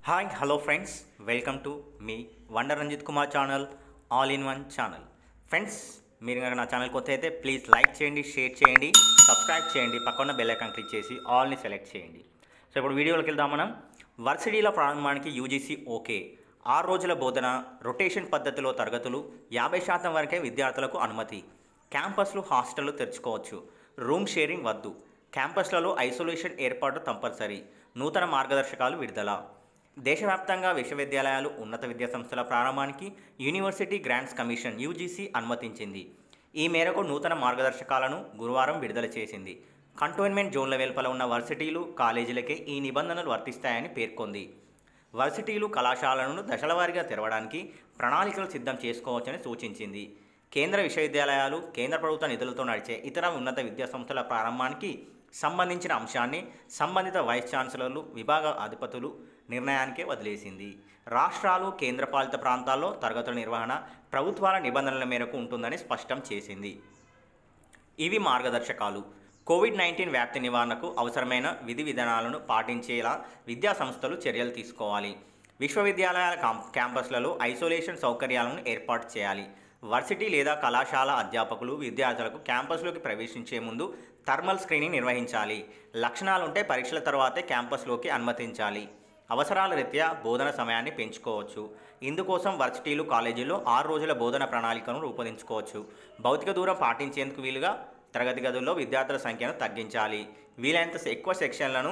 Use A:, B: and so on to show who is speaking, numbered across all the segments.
A: hi hello friends welcome to మీ wonder Ranjith Kumar channel all in one channel friends మీరు కనుక నా ఛానల్ కొత్త అయితే ప్లీజ్ లైక్ చేయండి షేర్ చేయండి సబ్స్క్రైబ్ చేయండి పక్కన బెల్ ఐకాన్ క్లిక్ చేసి ఆల్ని సెలెక్ట్ చేయండి సో ఇప్పుడు వీడియోలోకి వెళ్దాం మనం వర్సిటీల ప్రారంభానికి యూజీసీ ఓకే ఆరు రోజుల బోధన రొటేషన్ పద్ధతిలో తరగతులు యాభై శాతం వరకే విద్యార్థులకు అనుమతి క్యాంపస్లు హాస్టళ్లు తెరుచుకోవచ్చు రూమ్ షేరింగ్ వద్దు క్యాంపస్లలో ఐసోలేషన్ ఏర్పాటు తప్పనిసరి నూతన మార్గదర్శకాలు విడుదల దేశవ్యాప్తంగా విశ్వవిద్యాలయాలు ఉన్నత విద్యాసంస్థల ప్రారంభానికి యూనివర్సిటీ గ్రాంట్స్ కమిషన్ యూజీసీ అనుమతించింది ఈ మేరకు నూతన మార్గదర్శకాలను గురువారం విడుదల చేసింది కంటోన్మెంట్ జోన్ల వెలుపల ఉన్న వర్సిటీలు కాలేజీలకే ఈ నిబంధనలు వర్తిస్తాయని పేర్కొంది వర్సిటీలు కళాశాలలను దశలవారీగా తెరవడానికి ప్రణాళికలు సిద్ధం చేసుకోవచ్చని సూచించింది కేంద్ర విశ్వవిద్యాలయాలు కేంద్ర ప్రభుత్వ నిధులతో నడిచే ఇతర ఉన్నత విద్యాసంస్థల ప్రారంభానికి సంబంధించిన అంశాన్ని సంబంధిత వైస్ ఛాన్సలర్లు విభాగ అధిపతులు నిర్ణయానికే వదిలేసింది రాష్ట్రాలు కేంద్రపాలిత ప్రాంతాల్లో తరగతుల నిర్వహణ ప్రభుత్వాల నిబంధనల మేరకు ఉంటుందని స్పష్టం చేసింది ఇవి మార్గదర్శకాలు కోవిడ్ నైన్టీన్ వ్యాప్తి నివారణకు అవసరమైన విధి విధానాలను పాటించేలా విద్యా సంస్థలు చర్యలు తీసుకోవాలి విశ్వవిద్యాలయాల కాం క్యాంపస్లలో ఐసోలేషన్ సౌకర్యాలను ఏర్పాటు చేయాలి వర్సిటీ లేదా కళాశాల అధ్యాపకులు విద్యార్థులకు క్యాంపస్లోకి ప్రవేశించే ముందు థర్మల్ స్క్రీనింగ్ నిర్వహించాలి లక్షణాలుంటే పరీక్షల తర్వాతే క్యాంపస్లోకి అనుమతించాలి అవసరాల రీత్యా బోధన సమయాన్ని పెంచుకోవచ్చు ఇందుకోసం వర్సిటీలు కాలేజీల్లో ఆరు రోజుల బోధన ప్రణాళికను రూపొందించుకోవచ్చు భౌతిక దూరం పాటించేందుకు వీలుగా తరగతి గదుల్లో విద్యార్థుల సంఖ్యను తగ్గించాలి వీలైనంత ఎక్కువ సెక్షన్లను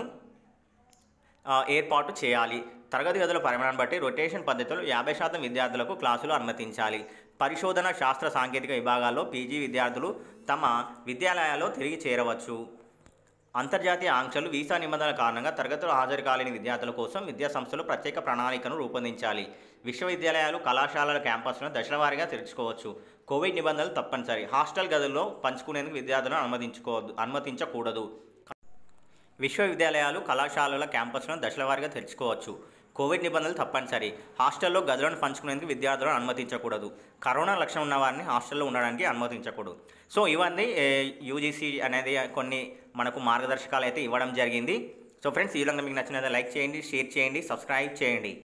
A: ఆ, ఏర్పాటు చేయాలి తరగతి గదుల పరిమాణాన్ని బట్టి రొటేషన్ పద్ధతిలో యాభై శాతం విద్యార్థులకు క్లాసులు అనుమతించాలి పరిశోధన శాస్త్ర సాంకేతిక విభాగాల్లో పీజీ విద్యార్థులు తమ విద్యాలయాల్లో తిరిగి చేరవచ్చు అంతర్జాతీయ ఆంక్షలు వీసా నిబంధనల కారణంగా తరగతులు హాజరు కాలేని విద్యార్థుల కోసం విద్యాసంస్థలు ప్రత్యేక ప్రణాళికను రూపొందించాలి విశ్వవిద్యాలయాలు కళాశాలల క్యాంపస్లను దశలవారీగా తెరుచుకోవచ్చు కోవిడ్ నిబంధనలు తప్పనిసరి హాస్టల్ గదుల్లో పంచుకునేందుకు విద్యార్థులను అనుమతించుకోవద్దు అనుమతించకూడదు విశ్వవిద్యాలయాలు కళాశాలల క్యాంపస్లను దశలవారీగా తెరుచుకోవచ్చు కోవిడ్ నిబంధనలు తప్పనిసరి హాస్టల్లో గదులను పంచుకునేందుకు విద్యార్థులను అనుమతించకూడదు కరోనా లక్షణం ఉన్న వారిని హాస్టల్లో ఉండడానికి అనుమతించకూడదు సో ఇవన్నీ యూజీసీ అనేది కొన్ని మనకు మార్గదర్శకాలు అయితే ఇవ్వడం జరిగింది సో ఫ్రెండ్స్ ఈ విధంగా మీకు నచ్చినది లైక్ చేయండి షేర్ చేయండి సబ్స్క్రైబ్ చేయండి